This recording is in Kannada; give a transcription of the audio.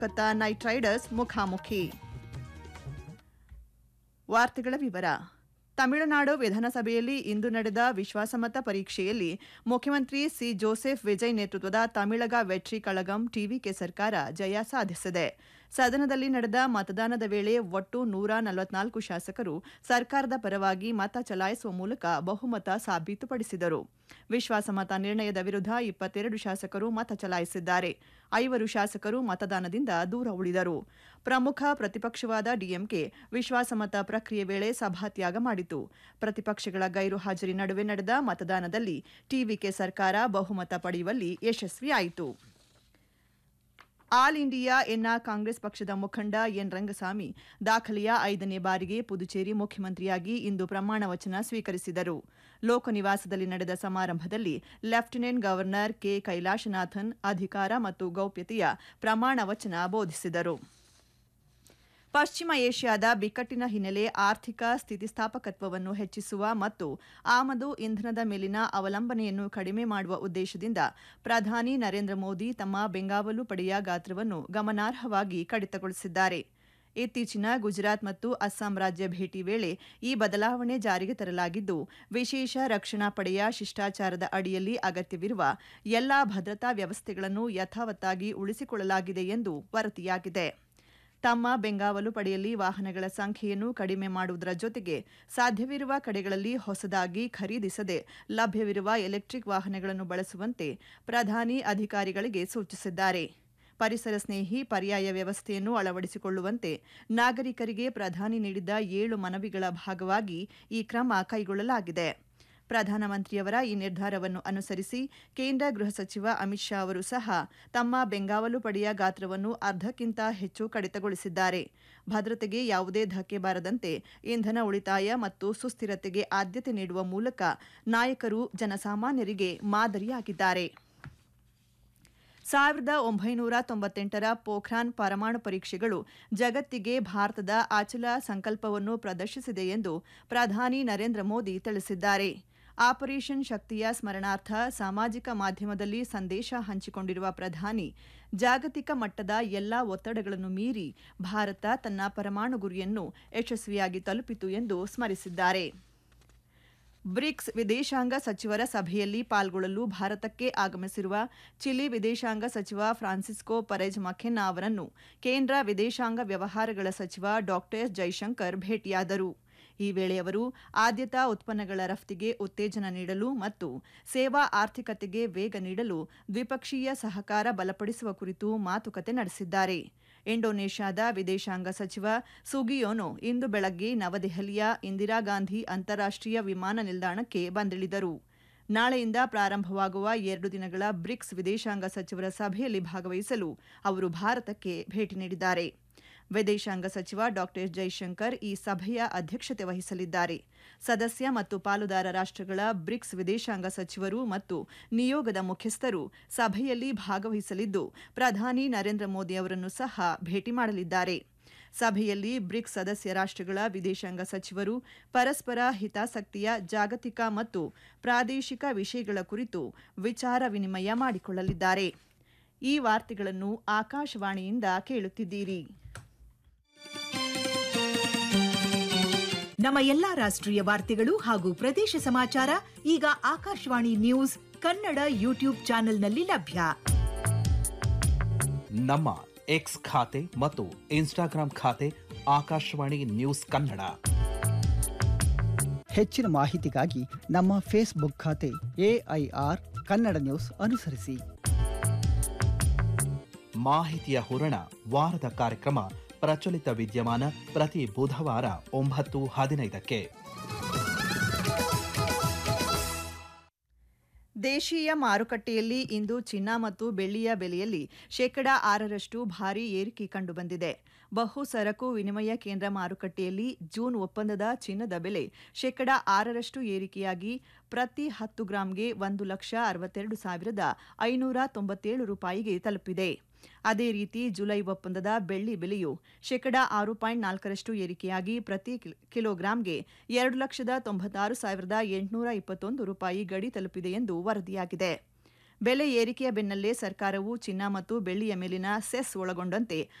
ಕೋಲ್ಕತ್ತಾ ನೈಟ್ ರೈಡರ್ಸ್ ಮುಖಾಮುಖಿ ವಾರ್ತೆಗಳ ವಿವರ ತಮಿಳುನಾಡು ವಿಧಾನಸಭೆಯಲ್ಲಿ ಇಂದು ನಡೆದ ವಿಶ್ವಾಸಮತ ಪರೀಕ್ಷೆಯಲ್ಲಿ ಮುಖ್ಯಮಂತ್ರಿ ಸಿ ಜೋಸೆಫ್ ವಿಜಯ್ ನೇತೃತ್ವದ ತಮಿಳಗ ವೆಟ್ರಿ ಕಳಗಂ ಟಿವಿಕೆ ಸರ್ಕಾರ ಜಯ ಸಾಧಿಸಿದೆ ಸದನದಲ್ಲಿ ನಡೆದ ಮತದಾನದ ವೇಳೆ ಒಟ್ಟು ನೂರ ನಲವತ್ನಾಲ್ಕು ಶಾಸಕರು ಸರ್ಕಾರದ ಪರವಾಗಿ ಮತ ಚಲಾಯಿಸುವ ಮೂಲಕ ಬಹುಮತ ಸಾಬೀತುಪಡಿಸಿದರು ವಿಶ್ವಾಸಮತ ನಿರ್ಣಯದ ವಿರುದ್ಧ ಇಪ್ಪತ್ತೆರಡು ಶಾಸಕರು ಮತ ಚಲಾಯಿಸಿದ್ದಾರೆ ಐವರು ಶಾಸಕರು ಮತದಾನದಿಂದ ದೂರ ಉಳಿದರು ಪ್ರಮುಖ ಪ್ರತಿಪಕ್ಷವಾದ ಡಿಎಂಕೆ ವಿಶ್ವಾಸಮತ ಪ್ರಕ್ರಿಯೆ ವೇಳೆ ಸಭಾತ್ಯಾಗ ಮಾಡಿತು ಪ್ರತಿಪಕ್ಷಗಳ ಗೈರು ಹಾಜರಿ ನಡುವೆ ನಡೆದ ಮತದಾನದಲ್ಲಿ ಟಿವಿಕೆ ಸರ್ಕಾರ ಬಹುಮತ ಪಡೆಯುವಲ್ಲಿ ಯಶಸ್ವಿಯಾಯಿತು ಆಲ್ ಇಂಡಿಯಾ ಎನ್ಆರ್ ಕಾಂಗ್ರೆಸ್ ಪಕ್ಷದ ಮುಖಂಡ ಎನ್ ರಂಗಸ್ವಾಮಿ ದಾಖಲೆಯ ಐದನೇ ಬಾರಿಗೆ ಪುದುಚೇರಿ ಮುಖ್ಯಮಂತ್ರಿಯಾಗಿ ಇಂದು ಪ್ರಮಾಣ ವಚನ ಸ್ವೀಕರಿಸಿದರು ಲೋಕನಿವಾಸದಲ್ಲಿ ನಡೆದ ಸಮಾರಂಭದಲ್ಲಿ ಲೆಫ್ಟಿನೆಂಟ್ ಗವರ್ನರ್ ಕೆ ಕೈಲಾಶನಾಥನ್ ಅಧಿಕಾರ ಮತ್ತು ಗೌಪ್ಯತೆಯ ಪ್ರಮಾಣ ವಚನ ಬೋಧಿಸಿದರು ಪಶ್ಚಿಮ ಏಷ್ಯಾದ ಬಿಕ್ಕಟ್ಟಿನ ಹಿನ್ನೆಲೆ ಆರ್ಥಿಕ ಸ್ಥಿತಿಸ್ಥಾಪಕತ್ವವನ್ನು ಹೆಚ್ಚಿಸುವ ಮತ್ತು ಆಮದು ಇಂಧನದ ಮೇಲಿನ ಅವಲಂಬನೆಯನ್ನು ಕಡಿಮೆ ಮಾಡುವ ಉದ್ದೇಶದಿಂದ ಪ್ರಧಾನಿ ನರೇಂದ್ರ ಮೋದಿ ತಮ್ಮ ಬೆಂಗಾವಲು ಪಡೆಯ ಗಾತ್ರವನ್ನು ಗಮನಾರ್ಹವಾಗಿ ಕಡಿತಗೊಳಿಸಿದ್ದಾರೆ ಇತ್ತೀಚಿನ ಗುಜರಾತ್ ಮತ್ತು ಅಸ್ಸಾಂ ರಾಜ್ಯ ಭೇಟಿ ವೇಳೆ ಈ ಬದಲಾವಣೆ ಜಾರಿಗೆ ತರಲಾಗಿದ್ದು ವಿಶೇಷ ರಕ್ಷಣಾ ಪಡೆಯ ಶಿಷ್ಟಾಚಾರದ ಅಡಿಯಲ್ಲಿ ಅಗತ್ಯವಿರುವ ಎಲ್ಲಾ ಭದ್ರತಾ ವ್ಯವಸ್ಥೆಗಳನ್ನು ಯಥಾವತ್ತಾಗಿ ಉಳಿಸಿಕೊಳ್ಳಲಾಗಿದೆ ಎಂದು ವರದಿಯಾಗಿದೆ ತಮ್ಮ ಬೆಂಗಾವಲು ಪಡೆಯಲ್ಲಿ ವಾಹನಗಳ ಸಂಖ್ಯೆಯನ್ನು ಕಡಿಮೆ ಮಾಡುವುದರ ಜೊತೆಗೆ ಸಾಧ್ಯವಿರುವ ಕಡೆಗಳಲ್ಲಿ ಹೊಸದಾಗಿ ಖರೀದಿಸದೆ ಲಭ್ಯವಿರುವ ಎಲೆಕ್ಟ್ರಿಕ್ ವಾಹನಗಳನ್ನು ಬಳಸುವಂತೆ ಪ್ರಧಾನಿ ಅಧಿಕಾರಿಗಳಿಗೆ ಸೂಚಿಸಿದ್ದಾರೆ ಪರಿಸರ ಸ್ನೇಹಿ ಪರ್ಯಾಯ ವ್ಯವಸ್ಥೆಯನ್ನು ಅಳವಡಿಸಿಕೊಳ್ಳುವಂತೆ ನಾಗರಿಕರಿಗೆ ಪ್ರಧಾನಿ ನೀಡಿದ್ದ ಏಳು ಮನವಿಗಳ ಭಾಗವಾಗಿ ಈ ಕ್ರಮ ಕೈಗೊಳ್ಳಲಾಗಿದೆ ಪ್ರಧಾನಮಂತ್ರಿಯವರ ಈ ನಿರ್ಧಾರವನ್ನು ಅನುಸರಿಸಿ ಕೇಂದ್ರ ಗೃಹ ಸಚಿವ ಅಮಿತ್ ಶಾ ಅವರು ಸಹ ತಮ್ಮ ಬೆಂಗಾವಲು ಪಡೆಯ ಗಾತ್ರವನ್ನು ಅರ್ಧಕ್ಕಿಂತ ಹೆಚ್ಚು ಕಡಿತಗೊಳಿಸಿದ್ದಾರೆ ಭದ್ರತೆಗೆ ಯಾವುದೇ ಧಕ್ಕೆ ಬಾರದಂತೆ ಇಂಧನ ಉಳಿತಾಯ ಮತ್ತು ಸುಸ್ಥಿರತೆಗೆ ಆದ್ಯತೆ ನೀಡುವ ಮೂಲಕ ನಾಯಕರು ಜನಸಾಮಾನ್ಯರಿಗೆ ಮಾದರಿಯಾಗಿದ್ದಾರೆ ಸಾವಿರದ ಒಂಬೈನೂರ ತೊಂಬತ್ತೆಂಟರ ಪೋಖ್ರಾನ್ ಪರಮಾಣು ಪರೀಕ್ಷೆಗಳು ಜಗತ್ತಿಗೆ ಭಾರತದ ಅಚಲ ಸಂಕಲ್ಪವನ್ನು ಪ್ರದರ್ಶಿಸಿದೆ ಎಂದು ಪ್ರಧಾನಿ ನರೇಂದ್ರ ಮೋದಿ ತಿಳಿಸಿದ್ದಾರೆ ಆಪರೇಷನ್ ಶಕ್ತಿಯ ಸ್ಮರಣಾರ್ಥ ಸಾಮಾಜಿಕ ಮಾಧ್ಯಮದಲ್ಲಿ ಸಂದೇಶ ಹಂಚಿಕೊಂಡಿರುವ ಪ್ರಧಾನಿ ಜಾಗತಿಕ ಮಟ್ಟದ ಎಲ್ಲಾ ಒತ್ತಡಗಳನ್ನು ಮೀರಿ ಭಾರತ ತನ್ನ ಪರಮಾಣು ಗುರಿಯನ್ನು ಯಶಸ್ವಿಯಾಗಿ ತಲುಪಿತು ಎಂದು ಸ್ಮರಿಸಿದ್ದಾರೆ ಬ್ರಿಕ್ಸ್ ವಿದೇಶಾಂಗ ಸಚಿವರ ಸಭೆಯಲ್ಲಿ ಪಾಲ್ಗೊಳ್ಳಲು ಭಾರತಕ್ಕೆ ಆಗಮಿಸಿರುವ ಚಿಲಿ ವಿದೇಶಾಂಗ ಸಚಿವ ಫ್ರಾನ್ಸಿಸ್ಕೋ ಪರೆಜ್ ಮಖೆನ್ನಾ ಅವರನ್ನು ಕೇಂದ್ರ ವಿದೇಶಾಂಗ ವ್ಯವಹಾರಗಳ ಸಚಿವ ಡಾ ಎಸ್ ಜೈಶಂಕರ್ ಭೇಟಿಯಾದರು ಈ ವೇಳೆ ಅವರು ಆದ್ಯತಾ ಉತ್ಪನ್ನಗಳ ರಫ್ತಿಗೆ ಉತ್ತೇಜನ ನೀಡಲು ಮತ್ತು ಸೇವಾ ಆರ್ಥಿಕತೆಗೆ ವೇಗ ನೀಡಲು ದ್ವಿಪಕ್ಷೀಯ ಸಹಕಾರ ಬಲಪಡಿಸುವ ಕುರಿತು ಮಾತುಕತೆ ನಡೆಸಿದ್ದಾರೆ ಇಂಡೋನೇಷ್ಯಾದ ವಿದೇಶಾಂಗ ಸಚಿವ ಸುಗಿಯೋನೋ ಇಂದು ಬೆಳಗ್ಗೆ ನವದೆಹಲಿಯ ಇಂದಿರಾ ಗಾಂಧಿ ಅಂತಾರಾಷ್ಟೀಯ ವಿಮಾನ ನಿಲ್ದಾಣಕ್ಕೆ ಬಂದಿಳಿದರು ನಾಳೆಯಿಂದ ಪ್ರಾರಂಭವಾಗುವ ಎರಡು ದಿನಗಳ ಬ್ರಿಕ್ಸ್ ವಿದೇಶಾಂಗ ಸಚಿವರ ಸಭೆಯಲ್ಲಿ ಭಾಗವಹಿಸಲು ಅವರು ಭಾರತಕ್ಕೆ ಭೇಟಿ ನೀಡಿದ್ದಾರೆ ವಿದೇಶಾಂಗ ಸಚಿವ ಡಾ ಎಸ್ ಜೈಶಂಕರ್ ಈ ಸಭೆಯ ಅಧ್ಯಕ್ಷತೆ ವಹಿಸಲಿದ್ದಾರೆ ಸದಸ್ಯ ಮತ್ತು ಪಾಲುದಾರ ರಾಷ್ಟ್ರಗಳ ಬ್ರಿಕ್ಸ್ ವಿದೇಶಾಂಗ ಸಚಿವರು ಮತ್ತು ನಿಯೋಗದ ಮುಖ್ಯಸ್ಥರು ಸಭೆಯಲ್ಲಿ ಭಾಗವಹಿಸಲಿದ್ದು ಪ್ರಧಾನಿ ನರೇಂದ್ರ ಮೋದಿ ಅವರನ್ನು ಸಹ ಭೇಟಿ ಮಾಡಲಿದ್ದಾರೆ ಸಭೆಯಲ್ಲಿ ಬ್ರಿಕ್ಸ್ ಸದಸ್ಯ ರಾಷ್ಟ್ರಗಳ ವಿದೇಶಾಂಗ ಸಚಿವರು ಪರಸ್ಪರ ಹಿತಾಸಕ್ತಿಯ ಜಾಗತಿಕ ಮತ್ತು ಪ್ರಾದೇಶಿಕ ವಿಷಯಗಳ ಕುರಿತು ವಿಚಾರ ವಿನಿಮಯ ಮಾಡಿಕೊಳ್ಳಲಿದ್ದಾರೆ ಈ ವಾರ್ತೆಗಳನ್ನು ಆಕಾಶವಾಣಿಯಿಂದ ಕೇಳುತ್ತಿದ್ದೀರಿ ನಮ್ಮ ಎಲ್ಲಾ ರಾಷ್ಟ್ರೀಯ ವಾರ್ತೆಗಳು ಹಾಗೂ ಪ್ರದೇಶ ಸಮಾಚಾರ ಈಗ ಆಕಾಶವಾಣಿ ನ್ಯೂಸ್ ಕನ್ನಡ ಯೂಟ್ಯೂಬ್ ಚಾನೆಲ್ನಲ್ಲಿ ಲಭ್ಯ ನಮ್ಮ ಎಕ್ಸ್ ಖಾತೆ ಮತ್ತು ಇನ್ಸ್ಟಾಗ್ರಾಂ ಖಾತೆ ಆಕಾಶವಾಣಿ ನ್ಯೂಸ್ ಕನ್ನಡ ಹೆಚ್ಚಿನ ಮಾಹಿತಿಗಾಗಿ ನಮ್ಮ ಫೇಸ್ಬುಕ್ ಖಾತೆ ಎಐಆರ್ ಕನ್ನಡ ನ್ಯೂಸ್ ಅನುಸರಿಸಿ ಮಾಹಿತಿಯ ಹೂರಣ ವಾರದ ಕಾರ್ಯಕ್ರಮ ಪ್ರಚಲಿತ ವಿದ್ಯಮಾನ ಪ್ರತಿ ಬುಧವಾರ ಒಂಬತ್ತು ಹದಿನೈದಕ್ಕೆ ದೇಶೀಯ ಮಾರುಕಟ್ಟೆಯಲ್ಲಿ ಇಂದು ಚಿನ್ನ ಮತ್ತು ಬೆಳ್ಳಿಯ ಬೆಲೆಯಲ್ಲಿ ಶೇಕಡಾ ಆರರಷ್ಟು ಭಾರೀ ಏರಿಕೆ ಕಂಡುಬಂದಿದೆ ಬಹು ಸರಕು ವಿನಿಮಯ ಕೇಂದ್ರ ಮಾರುಕಟ್ಟೆಯಲ್ಲಿ ಜೂನ್ ಒಪ್ಪಂದದ ಚಿನ್ನದ ಬೆಲೆ ಶೇಕಡಾ ಆರರಷ್ಟು ಏರಿಕೆಯಾಗಿ ಪ್ರತಿ ಹತ್ತು ಗ್ರಾಂಗೆ ಒಂದು ಲಕ್ಷ ಅರವತ್ತೆರಡು ಸಾವಿರದ ಐನೂರ ತೊಂಬತ್ತೇಳು ರೂಪಾಯಿಗೆ ತಲುಪಿದೆ ಅದೇ ರೀತಿ ಜುಲೈ ಒಪ್ಪಂದದ ಬೆಳ್ಳಿ ಬೆಲೆಯು ಶೇಕಡಾ ಆರು ಪಾಯಿಂಟ್ ನಾಲ್ಕರಷ್ಟು ಏರಿಕೆಯಾಗಿ ಪ್ರತಿ ಕಿಲ್- ಕಿಲೋಗ್ರಾಂಗೆ ಎರಡು ಲಕ್ಷದ ತೊಂಬತ್ತಾರು ಸಾವಿರದ ಎಂಟುನೂರ ಇಪ್ಪತ್ತೊಂದು ರೂಪಾಯಿ ಗಡಿ ತಲುಪಿದೆ ಎಂದು ವರದಿಯಾಗಿದೆ ಬೆಲೆ ಏರಿಕೆಯ ಬೆನ್ನಲ್ಲೇ ಸರ್ಕಾರವು ಚಿನ್ನ ಮತ್ತು ಬೆಳ್ಳಿಯ ಮೇಲಿನ ಸೆಸ್ ಒಳಗೊಂಡಂತೆ